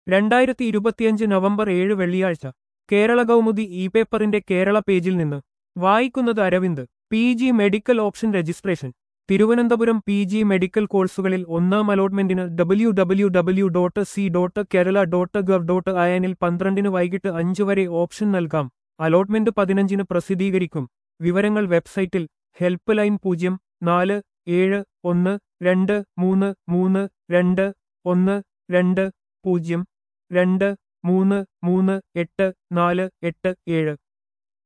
രണ്ടായിരത്തി ഇരുപത്തിയഞ്ച് നവംബർ ഏഴ് വെള്ളിയാഴ്ച കേരള കൗമുദി ഇ പേപ്പറിന്റെ കേരള പേജിൽ നിന്ന് വായിക്കുന്നത് Aravind P G medical option registration Thiruvananthapuram P G medical കോഴ്സുകളിൽ ഒന്നാം അലോട്ട്മെന്റിന് W W W dot C dot Kerala dot gov dot അയനിൽ പന്ത്രണ്ടിന് വൈകിട്ട് അഞ്ച് വരെ ഓപ്ഷൻ നൽകാം അലോട്ട്മെന്റ് പതിനഞ്ചിന് പ്രസിദ്ധീകരിക്കും വിവരങ്ങൾ വെബ്സൈറ്റിൽ ഹെൽപ്പ് ലൈൻ പൂജ്യം നാല് ഏഴ് ഒന്ന് രണ്ട് മൂന്ന് മൂന്ന് രണ്ട് ഒന്ന് രണ്ട് പൂജ്യം രണ്ട് മൂന്ന് മൂന്ന് എട്ട് നാല് എട്ട് ഏഴ്